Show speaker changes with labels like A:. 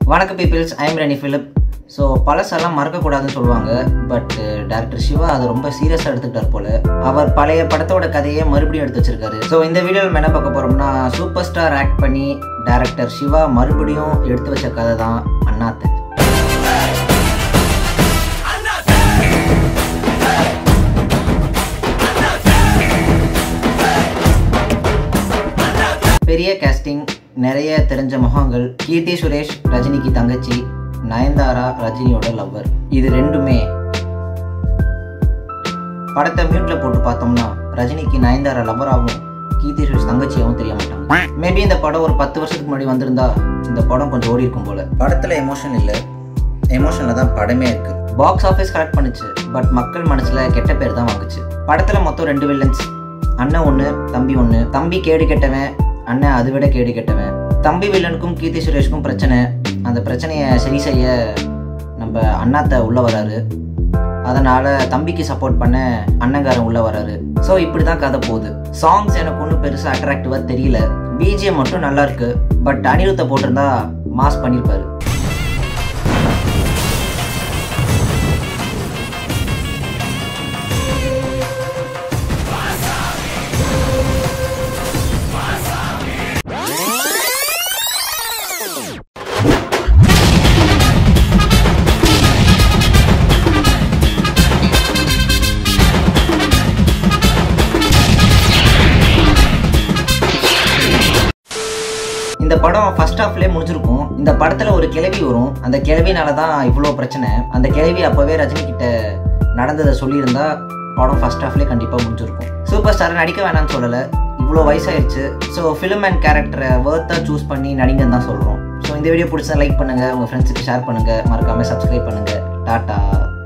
A: வணக்கம் peoples I'm Reni Philip so பழசெல்லாம் மறக்கக்கூடாதுன்னு சொல்லுவாங்க பட் டேரக்டர் சிவா அதை ரொம்ப சீரியஸாக எடுத்துக்கிட்டார் போல அவர் பழைய படத்தோட கதையை மறுபடியும் எடுத்து வச்சிருக்காரு ஸோ இந்த வீடியோவில் நம்ம என்ன பார்க்க போகிறோம்னா சூப்பர் ஸ்டார் ஆக்ட் பண்ணி டேரக்டர் சிவா மறுபடியும் எடுத்து வச்ச கதை தான் அண்ணாத்த பெரிய கேஸ்டிங் நிறைய தெரிஞ்ச முகங்கள் கீர்த்தி சுரேஷ் ரஜினிக்கு தங்கச்சி நயன்தாரா ரஜினியோட லவ்வர் இது ரெண்டுமே படத்தை மியூட்ல போட்டு பார்த்தோம்னா ரஜினிக்கு நயன்தாரா லவ்வராகவும் கீர்த்தி சுரேஷ் தங்கச்சியாகவும் தெரிய மாட்டாங்க மேபி இந்த படம் ஒரு பத்து வருஷத்துக்கு முன்னாடி வந்திருந்தா இந்த படம் கொஞ்சம் ஓடி இருக்கும் போல படத்துல எமோஷன் இல்லை எமோஷன்ல தான் படமே இருக்கு பாக்ஸ் ஆஃபீஸ் கலெக்ட் பண்ணுச்சு பட் மக்கள் மனசுல கெட்ட பேர் தான் வாங்குச்சு படத்துல மொத்தம் ரெண்டு வில்லன்ஸ் அண்ணன் ஒன்று தம்பி ஒன்று தம்பி கேடு கெட்டவன் அண்ணன் அதை விட கேடு கெட்டவன் தம்பி வில்லனுக்கும் கீர்த்தி சுரேஷ்க்கும் பிரச்சனை அந்த பிரச்சனையை சரி செய்ய நம்ம அண்ணாத்த உள்ள வராரு அதனால தம்பிக்கு சப்போர்ட் பண்ண அண்ணங்காரன் உள்ள வராரு ஸோ இப்படி தான் கதை போகுது சாங்ஸ் எனக்கு ஒன்றும் பெருசாக அட்ராக்டிவாக தெரியல பிஜிஎம் மட்டும் நல்லா இருக்கு பட் அனிருத்தை போட்டிருந்தா மாஸ் பண்ணியிருப்பாரு இந்த படம் ஃபர்ஸ்ட் ஹாஃப்லேயே முடிஞ்சிருக்கும் இந்த படத்துல ஒரு கிளவி வரும் அந்த கிளவினால தான் இவ்வளோ பிரச்சனை அந்த கிளவி அப்பவே ரஜினி கிட்ட நடந்ததை சொல்லியிருந்தா படம் ஃபர்ஸ்ட் ஹாஃப்லேயே கண்டிப்பாக முடிஞ்சிருக்கும் சூப்பர் ஸ்டார் நடிக்க வேணாம்னு சொல்லலை இவ்வளோ வயசாயிருச்சு ஸோ ஃபிலிம் அண்ட் கேரக்டரை வேர்த்தாக சூஸ் பண்ணி நடிங்கன்னு தான் சொல்கிறோம் ஸோ இந்த வீடியோ பிடிச்சா லைக் பண்ணுங்கள் உங்கள் ஃப்ரெண்ட்ஸுக்கு ஷேர் பண்ணுங்கள் மறக்காமல் சப்ஸ்கிரைப் பண்ணுங்கள் டாட்டா